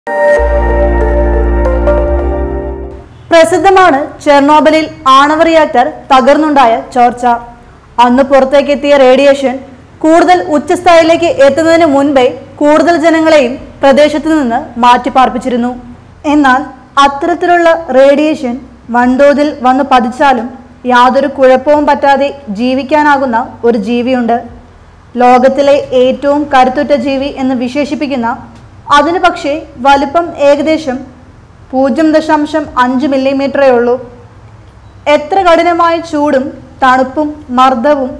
പ്രസിദ്ധമാണ് ചെർണോബലിൽ ആണവ റിയാക്ടർ തകർന്നുണ്ടായ ചോർച്ച അന്ന് പുറത്തേക്കെത്തിയ റേഡിയേഷൻ കൂടുതൽ ഉച്ചസ്ഥായിലേക്ക് എത്തുന്നതിന് മുൻപേ കൂടുതൽ ജനങ്ങളെയും പ്രദേശത്തു നിന്ന് മാറ്റിപ്പാർപ്പിച്ചിരുന്നു എന്നാൽ അത്തരത്തിലുള്ള റേഡിയേഷൻ വൻതോതിൽ വന്ന് പതിച്ചാലും യാതൊരു കുഴപ്പവും പറ്റാതെ ജീവിക്കാനാകുന്ന ഒരു ജീവിയുണ്ട് ലോകത്തിലെ ഏറ്റവും കരുത്തുറ്റ ജീവി എന്ന് വിശേഷിപ്പിക്കുന്ന അതിന് പക്ഷേ വലിപ്പം ഏകദേശം പൂജ്യം ദശാംശം അഞ്ച് മില്ലിമീറ്ററേ ഉള്ളൂ എത്ര കഠിനമായ ചൂടും തണുപ്പും മർദ്ദവും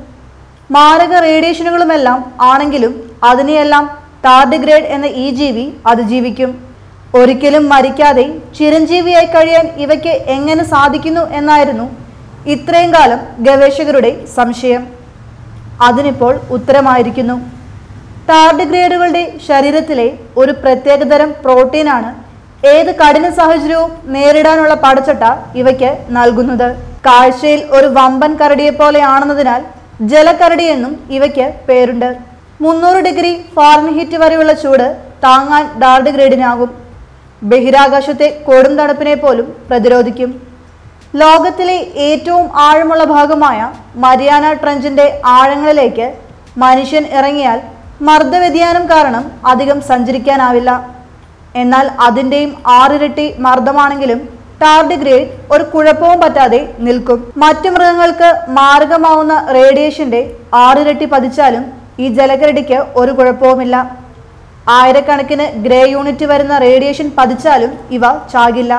മാരക റേഡിയേഷനുകളുമെല്ലാം ആണെങ്കിലും അതിനെയെല്ലാം ടാർഡിഗ്രേഡ് എന്ന ഈ ജീവി അതിജീവിക്കും ഒരിക്കലും മരിക്കാതെ ചിരഞ്ജീവിയായി കഴിയാൻ ഇവയ്ക്ക് എങ്ങനെ സാധിക്കുന്നു എന്നായിരുന്നു ഇത്രയും കാലം ഗവേഷകരുടെ സംശയം അതിനിപ്പോൾ ഉത്തരമായിരിക്കുന്നു ടാർഡിഗ്രേഡുകളുടെ ശരീരത്തിലെ ഒരു പ്രത്യേകതരം പ്രോട്ടീനാണ് ഏത് കഠിന സാഹചര്യവും നേരിടാനുള്ള പടച്ചട്ട ഇവയ്ക്ക് നൽകുന്നത് കാഴ്ചയിൽ ഒരു വമ്പൻ കരടിയെ പോലെയാണെന്നതിനാൽ ജലക്കരടി എന്നും ഇവയ്ക്ക് പേരുണ്ട് മുന്നൂറ് ഡിഗ്രി ഫാരൻഹീറ്റ് വരെയുള്ള ചൂട് താങ്ങാൻ ടാർഡിഗ്രേഡിനാകും ബഹിരാകാശത്തെ കൊടും തണുപ്പിനെ പോലും പ്രതിരോധിക്കും ലോകത്തിലെ ഏറ്റവും ആഴമുള്ള ഭാഗമായ മരിയാന ട്രഞ്ചിന്റെ ആഴങ്ങളിലേക്ക് മനുഷ്യൻ ഇറങ്ങിയാൽ മർദ്ദവ്യതിയാനം കാരണം അധികം സഞ്ചരിക്കാനാവില്ല എന്നാൽ അതിൻ്റെയും ആറിരട്ടി മർദ്ദമാണെങ്കിലും ടാർഡിഗ്രേഡ് ഒരു കുഴപ്പവും പറ്റാതെ നിൽക്കും മറ്റു മൃഗങ്ങൾക്ക് മാരകമാവുന്ന റേഡിയേഷന്റെ ആറിരട്ടി പതിച്ചാലും ഈ ജലകരടിക്ക് ഒരു കുഴപ്പവുമില്ല ആയിരക്കണക്കിന് ഗ്രേ യൂണിറ്റ് വരുന്ന റേഡിയേഷൻ പതിച്ചാലും ഇവ ചാകില്ല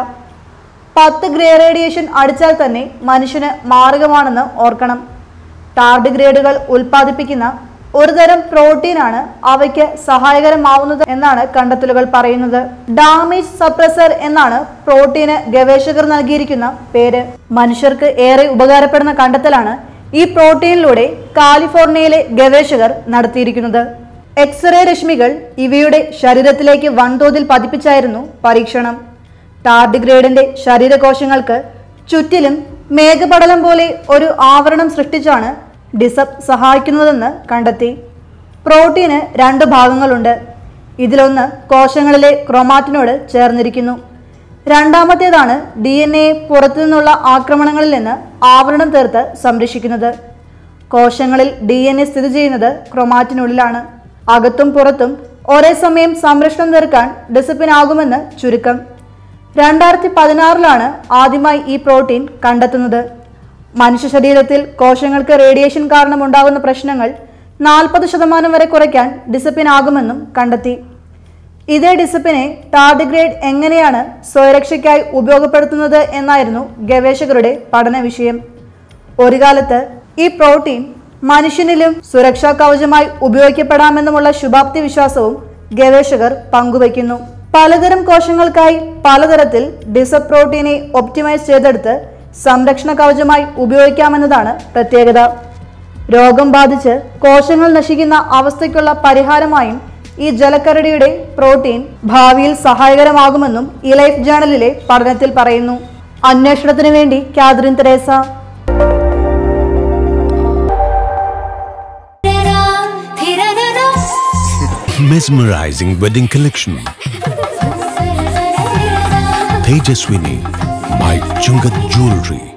പത്ത് ഗ്രേ റേഡിയേഷൻ അടിച്ചാൽ തന്നെ മനുഷ്യന് മാരകമാണെന്ന് ഓർക്കണം ടാർഡിഗ്രേഡുകൾ ഉൽപ്പാദിപ്പിക്കുന്ന ഒരുതരം പ്രോട്ടീനാണ് അവയ്ക്ക് സഹായകരമാവുന്നത് എന്നാണ് കണ്ടെത്തലുകൾ പറയുന്നത് ഡാമേജ് സപ്രസർ എന്നാണ് പ്രോട്ടീന് ഗവേഷകർ നൽകിയിരിക്കുന്ന പേര് മനുഷ്യർക്ക് ഏറെ ഉപകാരപ്പെടുന്ന കണ്ടെത്തലാണ് ഈ പ്രോട്ടീനിലൂടെ കാലിഫോർണിയയിലെ ഗവേഷകർ നടത്തിയിരിക്കുന്നത് എക്സ്റേ രശ്മികൾ ഇവയുടെ ശരീരത്തിലേക്ക് വൻതോതിൽ പതിപ്പിച്ചായിരുന്നു പരീക്ഷണം ടാർഡിഗ്രേഡിന്റെ ശരീരകോശങ്ങൾക്ക് ചുറ്റിലും മേഘപടലം പോലെ ഒരു ആവരണം സൃഷ്ടിച്ചാണ് ഡിസപ്പ് സഹായിക്കുന്നതെന്ന് കണ്ടെത്തി പ്രോട്ടീന് രണ്ട് ഭാഗങ്ങളുണ്ട് ഇതിലൊന്ന് കോശങ്ങളിലെ ക്രോമാറ്റിനോട് ചേർന്നിരിക്കുന്നു രണ്ടാമത്തേതാണ് ഡി എൻ എ പുറത്തുനിന്നുള്ള ആക്രമണങ്ങളിൽ നിന്ന് ആവരണം തീർത്ത് സംരക്ഷിക്കുന്നത് കോശങ്ങളിൽ ഡി എൻ എ സ്ഥിതി ചെയ്യുന്നത് ക്രൊമാറ്റിനുള്ളിലാണ് അകത്തും പുറത്തും ഒരേ സമയം സംരക്ഷണം തീർക്കാൻ ഡിസിപ്പിനാകുമെന്ന് ചുരുക്കം രണ്ടായിരത്തി പതിനാറിലാണ് ആദ്യമായി ഈ പ്രോട്ടീൻ കണ്ടെത്തുന്നത് മനുഷ്യ ശരീരത്തിൽ കോശങ്ങൾക്ക് റേഡിയേഷൻ കാരണം ഉണ്ടാകുന്ന പ്രശ്നങ്ങൾ നാൽപ്പത് ശതമാനം വരെ കുറയ്ക്കാൻ ഡിസിപ്പിനാകുമെന്നും കണ്ടെത്തി ഇതേ ഡിസിപ്പിനെ ടാർഡിഗ്രേഡ് എങ്ങനെയാണ് സ്വയരക്ഷയ്ക്കായി ഉപയോഗപ്പെടുത്തുന്നത് എന്നായിരുന്നു ഗവേഷകരുടെ പഠന വിഷയം ഒരു കാലത്ത് ഈ പ്രോട്ടീൻ മനുഷ്യനിലും സുരക്ഷാ കവചമായി ഉപയോഗിക്കപ്പെടാമെന്നുമുള്ള ശുഭാപ്തി വിശ്വാസവും ഗവേഷകർ പങ്കുവയ്ക്കുന്നു പലതരം കോശങ്ങൾക്കായി പലതരത്തിൽ ഡിസപ്പ് പ്രോട്ടീനെ ഒപ്റ്റിമൈസ് ചെയ്തെടുത്ത് സംരക്ഷണ കവചമായി ഉപയോഗിക്കാമെന്നതാണ് പ്രത്യേകത രോഗം ബാധിച്ച് കോശങ്ങൾ നശിക്കുന്ന അവസ്ഥയ്ക്കുള്ള പരിഹാരമായും ഈ ജലക്കരടിയുടെ പ്രോട്ടീൻ ഭാവിയിൽ സഹായകരമാകുമെന്നും ഈ ലൈഫ് ജേണലിലെ പഠനത്തിൽ പറയുന്നു അന്വേഷണത്തിനു വേണ്ടി Catherine Tresa mesmerizing wedding collection. Tejaswini by Chungat Jewelry.